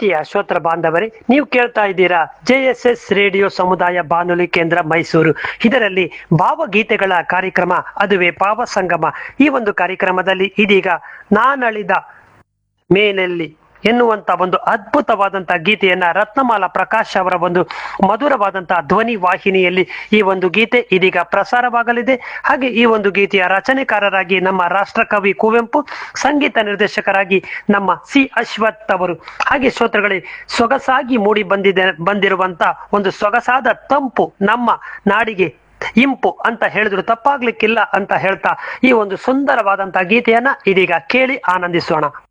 ಪ್ರೀತಿಯ ಶ್ರೋತ್ರ ಬಾಂಧವರೇ ನೀವು ಕೇಳ್ತಾ ಇದ್ದೀರಾ ಜೆಎಸ್ಎಸ್ ರೇಡಿಯೋ ಸಮುದಾಯ ಬಾನುಲಿ ಕೇಂದ್ರ ಮೈಸೂರು ಇದರಲ್ಲಿ ಭಾವಗೀತೆಗಳ ಕಾರ್ಯಕ್ರಮ ಅದುವೇ ಭಾವಸಂಗಮ ಈ ಒಂದು ಕಾರ್ಯಕ್ರಮದಲ್ಲಿ ಇದೀಗ ನಾನಳಿದ ಮೇನಲ್ಲಿ ಎನ್ನುವಂತ ಒಂದು ಅದ್ಭುತವಾದಂತಹ ಗೀತೆಯನ್ನ ರತ್ನಮಾಲಾ ಪ್ರಕಾಶ್ ಅವರ ಒಂದು ಮಧುರವಾದಂತಹ ಧ್ವನಿ ವಾಹಿನಿಯಲ್ಲಿ ಈ ಒಂದು ಗೀತೆ ಇದೀಗ ಪ್ರಸಾರವಾಗಲಿದೆ ಹಾಗೆ ಈ ಒಂದು ಗೀತೆಯ ರಚನೆಕಾರರಾಗಿ ನಮ್ಮ ರಾಷ್ಟ್ರಕವಿ ಕುವೆಂಪು ಸಂಗೀತ ನಿರ್ದೇಶಕರಾಗಿ ನಮ್ಮ ಸಿ ಅಶ್ವಥ್ ಅವರು ಹಾಗೆ ಶ್ರೋತೃಗಳೇ ಸೊಗಸಾಗಿ ಮೂಡಿ ಬಂದಿದೆ ಬಂದಿರುವಂತ ಒಂದು ಸೊಗಸಾದ ತಂಪು ನಮ್ಮ ನಾಡಿಗೆ ಇಂಪು ಅಂತ ಹೇಳಿದ್ರು ತಪ್ಪಾಗ್ಲಿಕ್ಕಿಲ್ಲ ಅಂತ ಹೇಳ್ತಾ ಈ ಒಂದು ಸುಂದರವಾದಂತಹ ಗೀತೆಯನ್ನ ಇದೀಗ ಕೇಳಿ ಆನಂದಿಸೋಣ